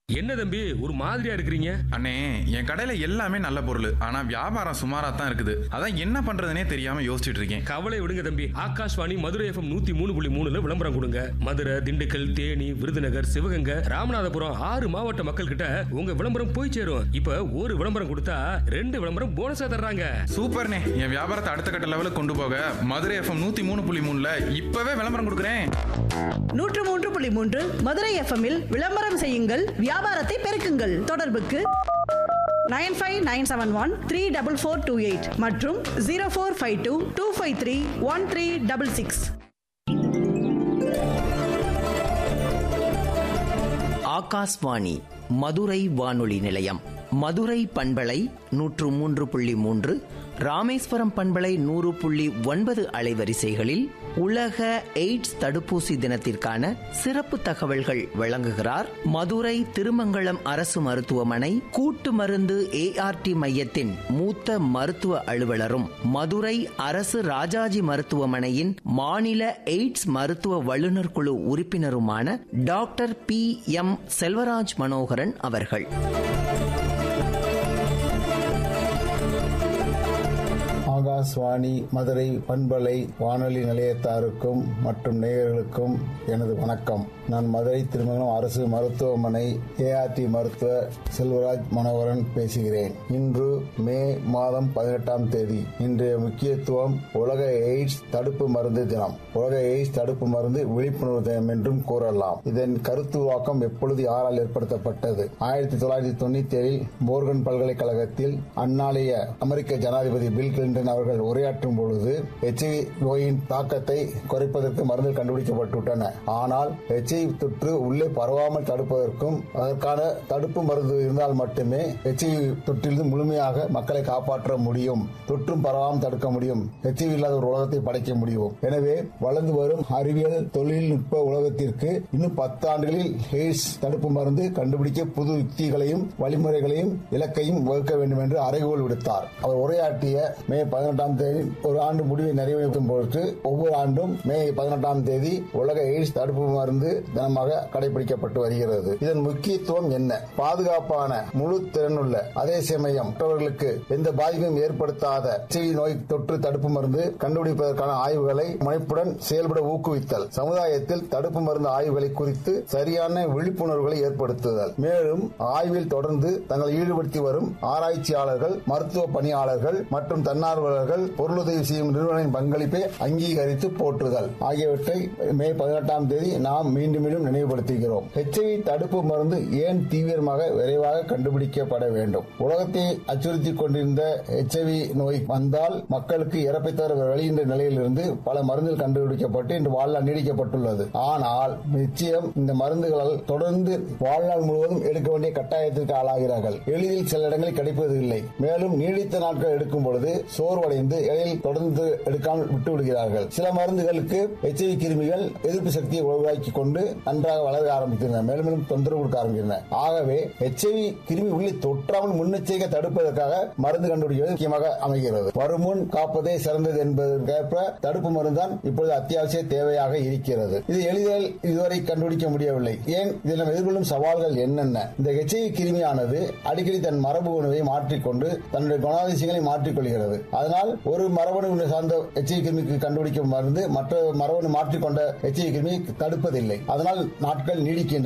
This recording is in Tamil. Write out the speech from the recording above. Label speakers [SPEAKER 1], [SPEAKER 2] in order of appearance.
[SPEAKER 1] என்ன தம்பி ஒரு மாதிரியா இருக்கிறீங்க
[SPEAKER 2] அண்ணே என் கடையில எல்லாமே நல்ல பொருள் ஆனா வியாபாரம் சுமாரா தான் இருக்குது அதான் என்ன பண்றதுனே தெரியாம யோசிச்சுட்டு இருக்கேன்
[SPEAKER 1] கவலை விடுங்க தம்பி ஆகாஷ்வாணி மதுரை எஃப்எம் நூத்தி மூணு புள்ளி மூணுல விளம்பரம் கொடுங்க மதுரை திண்டுக்கல் தேனி விருதுநகர் சிவகங்கை ராமநாதபுரம் ஆறு மாவட்ட மக்கள் கிட்ட உங்க விளம்பரம் போய் சேரும் இப்ப ஒரு விளம்பரம் கொடுத்தா ரெண்டு விளம்பரம் போனஸா தர்றாங்க
[SPEAKER 2] சூப்பர்ண்ணே என் வியாபாரத்தை அடுத்த கட்ட லெவலுக்கு கொண்டு போக மதுரை எஃப்எம் நூத்தி மூணு புள்ளி மூணுல இப்பவே விளம்பரம் கொடுக்குறேன்
[SPEAKER 3] நூற்று மூன்று புள்ளி மூன்று மதுரை எஃப்எம்மில் விளம்பரம் செய்யுங்கள் வியாபாரத்தை பெருக்குங்கள் தொடர்புக்கு nine five nine seven one three double four two eight மற்றும் zero four five two two five three one three double six
[SPEAKER 4] Akashvani Madurai வானொலி நிலையம் மதுரை பண்பலை நூற்று மூன்று புள்ளி மூன்று ராமேஸ்வரம் பண்பலை நூறு புள்ளி ஒன்பது அலைவரிசைகளில் உலக எய்ட்ஸ் தடுப்பூசி தினத்திற்கான சிறப்பு தகவல்கள் வழங்குகிறார் மதுரை திருமங்கலம் அரசு மருத்துவமனை கூட்டு மருந்து ஏஆர்டி மையத்தின் மூத்த மருத்துவ அலுவலரும் மதுரை அரசு ராஜாஜி மருத்துவமனையின் மாநில எய்ட்ஸ் மருத்துவ வல்லுநர் குழு உறுப்பினருமான doctor P M Selvaraj Manoharan அவர்கள்
[SPEAKER 5] ஆகாஷ்வாணி மதுரை பண்பலை வானொலி நிலையத்தாருக்கும் மற்றும் நேயர்களுக்கும் எனது வணக்கம் நான் மதுரை திருமணம் அரசு மருத்துவமனை ஏஆர்டி மருத்துவ செல்வராஜ் மனோகரன் பேசுகிறேன் இன்று மே மாதம் பதினெட்டாம் தேதி இன்றைய முக்கியத்துவம் உலக எய்ட்ஸ் தடுப்பு மருந்து தினம் உலக எய்ட்ஸ் தடுப்பு மருந்து விழிப்புணர்வு தினம் என்றும் கூறலாம் இதன் கருத்துருவாக்கம் எப்பொழுது யாரால் ஏற்படுத்தப்பட்டது ஆயிரத்தி தொள்ளாயிரத்தி தொண்ணூத்தி ஏழில் போர்கன் பல்கலைக்கழகத்தில் அந்நாளைய அமெரிக்க ஜனாதிபதி பில் கிளின்டன் அவர்கள் உரையாற்றும் பொழுது எச்ஐவி நோயின் தாக்கத்தை குறைப்பதற்கு மருந்துகள் கண்டுபிடிக்கப்பட்டுவிட்டன ஆனால் எச்ஐவி தொற்று உள்ளே பரவாமல் தடுப்பதற்கும் அதற்கான தடுப்பு மருந்து இருந்தால் மட்டுமே எச்ஐவி தொற்றிலிருந்து முழுமையாக மக்களை காப்பாற்ற முடியும் தொற்றும் பரவாமல் தடுக்க முடியும் எச்ஐவி இல்லாத ஒரு உலகத்தை படைக்க முடியும் எனவே வளர்ந்து வரும் அறிவியல் தொழில்நுட்ப உலகத்திற்கு இன்னும் பத்து ஆண்டுகளில் எய்ட்ஸ் தடுப்பு மருந்து கண்டுபிடிக்க புது யுக்திகளையும் வழிமுறைகளையும் இலக்கையும் வகுக்க வேண்டும் என்று அறைகோல் விடுத்தார் அவர் உரையாற்றிய மே பதினெட்டாம் தேதி ஒரு ஆண்டு முடிவை நிறைவேற்றும் பொருட்டு ஒவ்வொரு ஆண்டும் மே பதினெட்டாம் தேதி உலக எய்ட்ஸ் தடுப்பு மருந்து தினமாக கடைபிடிக்கப்பட்டு வருகிறது இதன் முக்கியத்துவம் என்ன பாதுகாப்பான முழு திறனுள்ள அதே சமயம் மற்றவர்களுக்கு எந்த பாதிப்பும் ஏற்படுத்தாத HIV நோய் தொற்று தடுப்பு மருந்து கண்டுபிடிப்பதற்கான ஆய்வுகளை முனைப்புடன் செயல்பட ஊக்குவித்தல் சமுதாயத்தில் தடுப்பு மருந்து ஆய்வுகளை குறித்து சரியான விழிப்புணர்வுகளை ஏற்படுத்துதல் மேலும் ஆய்வில் தொடர்ந்து தங்களை ஈடுபடுத்தி வரும் ஆராய்ச்சியாளர்கள் மருத்துவ பணியாளர்கள் மற்றும் தன்னார்வலர்கள் பொருளுதவி செய்யும் நிறுவனங்களின் பங்களிப்பை அங்கீகரித்து போற்றுதல் ஆகியவற்றை மே பதினெட்டாம் தேதி நாம் மீண்டும் மீண்டும் நினைவுபடுத்துகிறோம் ஹெச்ஐவி தடுப்பு மருந்து ஏன் தீவிரமாக விரைவாக கண்டுபிடிக்கப்பட வேண்டும் உலகத்தை அச்சுறுத்திக் கொண்டிருந்த ஹெச்ஐவி நோய் வந்தால் மக்களுக்கு இறப்பை தவிர வெளியின்ற நிலையிலிருந்து பல மருந்துகள் கண்டுபிடிக்கப்பட்டு இன்று வாழ்நாள் நீடிக்கப்பட்டுள்ளது ஆனால் நிச்சயம் இந்த மருந்துகளால் தொடர்ந்து வாழ்நாள் முழுவதும் எடுக்க வேண்டிய கட்டாயத்திற்கு ஆளாகிறார்கள் எளிதில் சில இடங்களில் கிடைப்பது இல்லை மேலும் நீடித்த நாட்கள் எடுக்கும் பொழுது சோர்வடைந்து இடையில் தொடர்ந்து எடுக்காமல் விட்டு விடுகிறார்கள் சில மருந்துகளுக்கு எச்ஐவி கிருமிகள் எதிர்ப்பு சக்தியை உருவாக்கி கொண்டு நன்றாக வளர ஆரம்பிக்கின்றன மேலும் மேலும் தொந்தரவு கொடுக்க ஆரம்பிக்கின்றன ஆகவே எச்ஐவி கிருமி உள்ளே தொற்றாமல் முன்னெச்சரிக்கை தடுப்பதற்காக மருந்து கண்டுபிடிப்பது முக்கியமாக அமைகிறது வருமுன் காப்பதே சிறந்தது என்பதற்கேற்ப தடுப்பு மருந்தான் இப்பொழுது அத்தியாவசிய தேவையாக இருக்கிறது இது எளிதில் இதுவரை கண்டுபிடிக்க முடியவில்லை ஏன் இதில் நாம் எதிர்கொள்ளும் சவால்கள் என்னென்ன இந்த எச்ஐவி கிருமியானது அடிக்கடி தன் மரபு உணவை மாற்றிக்கொண்டு தன்னுடைய குணாதிசயங்களை மாற்றிக்கொள்கிறது அதனால் ஒரு மரபணு சார்ந்த எச்ஐவி கிருமிக்கு கண்டுபிடிக்கும் மருந்து மற்ற மரபணு மாற்றிக்கொண்ட எச்ஐவி கிருமியை தடுப்பதில்லை அதனால் நாட்கள் நீடிக்கின்றன